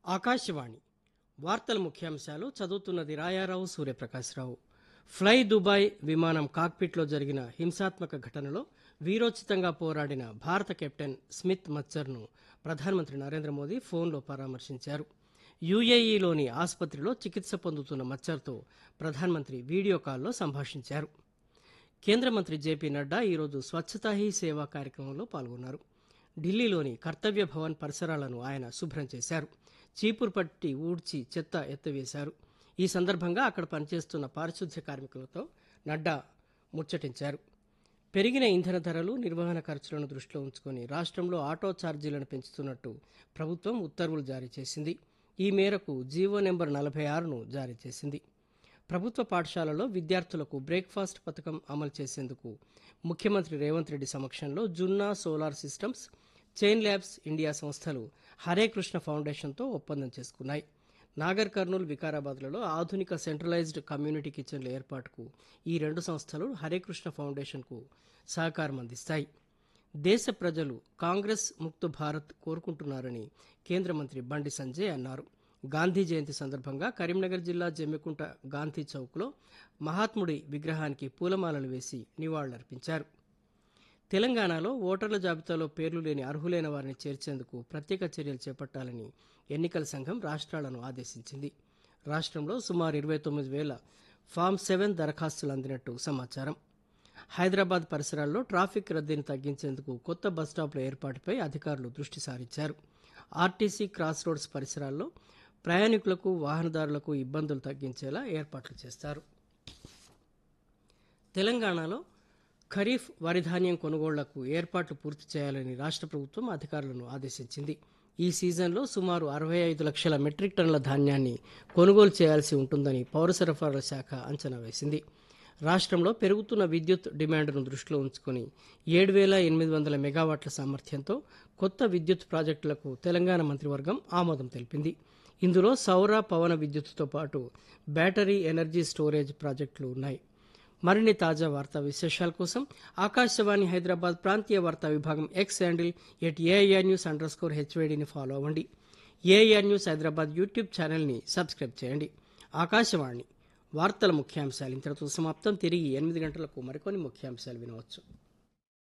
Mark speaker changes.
Speaker 1: ఆకాశవాణి వార్తల ముఖ్యాంశాలు చదువుతున్నది రాయారావు సూర్యప్రకాశ్రావు ఫ్లై దుబాయ్ విమానం కాక్పిట్లో జరిగిన హింసాత్మక ఘటనలో వీరోచితంగా పోరాడిన భారత కెప్టెన్ స్మిత్ మచ్చర్ను ప్రధానమంత్రి నరేంద్ర మోదీ ఫోన్లో పరామర్శించారు యుఏఈలోని ఆసుపత్రిలో చికిత్స పొందుతున్న మచ్చర్తో ప్రధానమంత్రి వీడియో కాల్లో సంభాషించారు కేంద్ర మంత్రి జేపీ నడ్డా ఈరోజు స్వచ్ఛతా హీ సేవా కార్యక్రమంలో పాల్గొన్నారు ఢిల్లీలోని కర్తవ్య భవన్ పరిసరాలను ఆయన శుభ్రం చేశారు చీపురు పట్టి ఊడ్చి చెత్త ఎత్తివేశారు ఈ సందర్భంగా అక్కడ పనిచేస్తున్న పారిశుద్ధ్య కార్మికులతో నడ్డా ముచ్చటించారు పెరిగిన ఇంధన ధరలు నిర్వహణ ఖర్చులను దృష్టిలో ఉంచుకొని రాష్ట్రంలో ఆటో ఛార్జీలను పెంచుతున్నట్టు ప్రభుత్వం ఉత్తర్వులు జారీ చేసింది ఈ మేరకు జీవో నెంబర్ నలభై ఆరును జారీ చేసింది ప్రభుత్వ పాఠశాలలో విద్యార్థులకు బ్రేక్ఫాస్ట్ పథకం అమలు చేసేందుకు ముఖ్యమంత్రి రేవంత్ రెడ్డి సమక్షంలో Junna solar systems chain labs India సంస్థలు హరే కృష్ణ ఫౌండేషన్తో ఒప్పందం చేసుకున్నాయి నాగర్ కర్నూలు వికారాబాద్లలో ఆధునిక సెంట్రలైజ్డ్ కమ్యూనిటీ కిచెన్ల ఏర్పాటుకు ఈ రెండు సంస్థలు హరే కృష్ణ ఫౌండేషన్కు సహకారం అందిస్తాయి దేశ ప్రజలు కాంగ్రెస్ ముక్త భారత్ కోరుకుంటున్నారని కేంద్ర మంత్రి బండి సంజయ్ అన్నారు గాంధీ జయంతి సందర్భంగా కరీంనగర్ జిల్లా జమ్మికుంట గాంధీ చౌక్లో మహాత్ముడి విగ్రహానికి పూలమాలలు వేసి నివాళులర్పించారు తెలంగాణలో ఓటర్ల జాబితాలో పేర్లు లేని అర్హులైన వారిని చేర్చేందుకు ప్రత్యేక చర్యలు చేపట్టాలని ఎన్నికల సంఘం రాష్ట్రాలను ఆదేశించింది రాష్ట్రంలో సుమారు ఇరవై తొమ్మిది వేల ఫామ్ సెవెన్ దరఖాస్తులు అందినట్టు సమాచారం హైదరాబాద్ పరిసరాల్లో ట్రాఫిక్ రద్దీని తగ్గించేందుకు కొత్త బస్టాప్ల ఏర్పాటుపై అధికారులు దృష్టి సారించారు ఆర్టీసీ క్రాస్ రోడ్స్ పరిసరాల్లో ప్రయాణికులకు వాహనదారులకు ఇబ్బందులు తగ్గించేలా ఏర్పాట్లు చేస్తారు తెలంగాణలో ఖరీఫ్ వరి ధాన్యం కొనుగోళ్లకు ఏర్పాట్లు పూర్తి చేయాలని రాష్ట్ర ప్రభుత్వం అధికారులను ఆదేశించింది ఈ సీజన్లో సుమారు అరవై ఐదు లక్షల మెట్రిక్ టన్నుల ధాన్యాన్ని కొనుగోలు చేయాల్సి ఉంటుందని పౌర సరఫరాల శాఖ అంచనా వేసింది రాష్ట్రంలో పెరుగుతున్న విద్యుత్ డిమాండ్ను దృష్టిలో ఉంచుకొని ఏడు వేల ఎనిమిది వందల మెగావాట్ల సామర్థ్యంతో కొత్త విద్యుత్ ప్రాజెక్టులకు తెలంగాణ మంత్రివర్గం ఆమోదం తెలిపింది ఇందులో సౌర పవన విద్యుత్తుతో పాటు బ్యాటరీ ఎనర్జీ స్టోరేజ్ ప్రాజెక్టులు ఉన్నాయి మరిన్ని తాజా వార్తా విశేషాల కోసం ఆకాశవాణి హైదరాబాద్ ప్రాంతీయ వార్తా విభాగం X handle at AIR news underscore హెచ్వేడిని ఫాలో అవ్వండి ఏఐఆర్ న్యూస్ హైదరాబాద్ యూట్యూబ్ ఛానల్ని సబ్స్క్రైబ్ చేయండి ఆకాశవాణి వార్తల ముఖ్యాంశాలు ఇంతటితో సమాప్తం తిరిగి ఎనిమిది గంటలకు మరికొన్ని ముఖ్యాంశాలు వినవచ్చు